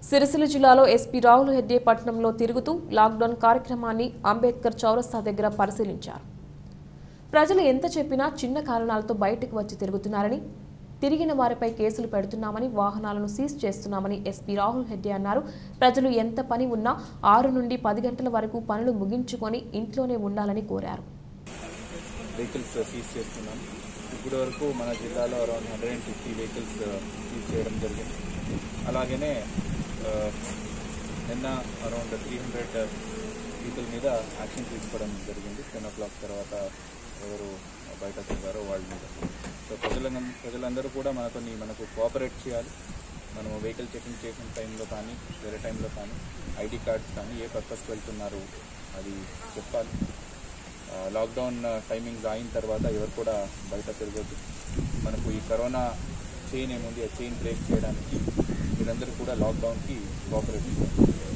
సిరిసిల్ల జిల్లాలో ఎస్పీ రాహుల్ హెడ్డే పట్టణంలో తిరుగుతూ లాక్డౌన్ కార్యక్రమాన్ని అంబేద్కర్ చౌరస్తా దగ్గర పరిశీలించారు ప్రజలు ఎంత చెప్పినా చిన్న కారణాలతో బయటకు వచ్చి తిరుగుతున్నారని తిరిగిన వారిపై కేసులు పెడుతున్నామని వాహనాలను సీజ్ చేస్తున్నామని ఎస్పీ రాహుల్ హెడ్డే అన్నారు ప్రజలు ఎంత పని ఉన్నా ఆరు నుండి పది గంటల వరకు పనులు ముగించుకొని ఇంట్లోనే ఉండాలని కోరారు వెహికల్స్ సీజ్ చేస్తున్నాం ఇప్పటి వరకు మన జిల్లాలో around hundred and fifty vehicles seize చేయడం జరిగింది అలాగనే ఆ, నిన్న అరౌండ్ త్రీ హండ్రెడ్ పీపుల్ మీద యాక్షన్ తీసుకోవడం జరిగింది టెన్ ఓ క్లాక్ తర్వాత ఎవరు బయట తిరిగారో వాళ్ళ మీద సో ప్రజల ప్రజలందరూ కూడా మనతో మనకు కోఆపరేట్ చేయాలి మనము వెహికల్ చెకింగ్ చేసిన టైంలో కానీ వేరే టైంలో కానీ ఐడి కార్డ్స్ కానీ ఏ పర్పస్కి వెళ్తున్నారు అది చెప్పాలి ఆ, లాక్డౌన్ టైమింగ్స్ అయిన తర్వాత ఎవరు కూడా బయట తిరగద్దు మనకు ఈ కరోనా చైన్ ఏముంది ఆ చైన్ బ్రేక్ చేయడానికి మీరందరూ కూడా లాక్డౌన్కి కోఆపరేట్ చేయాలి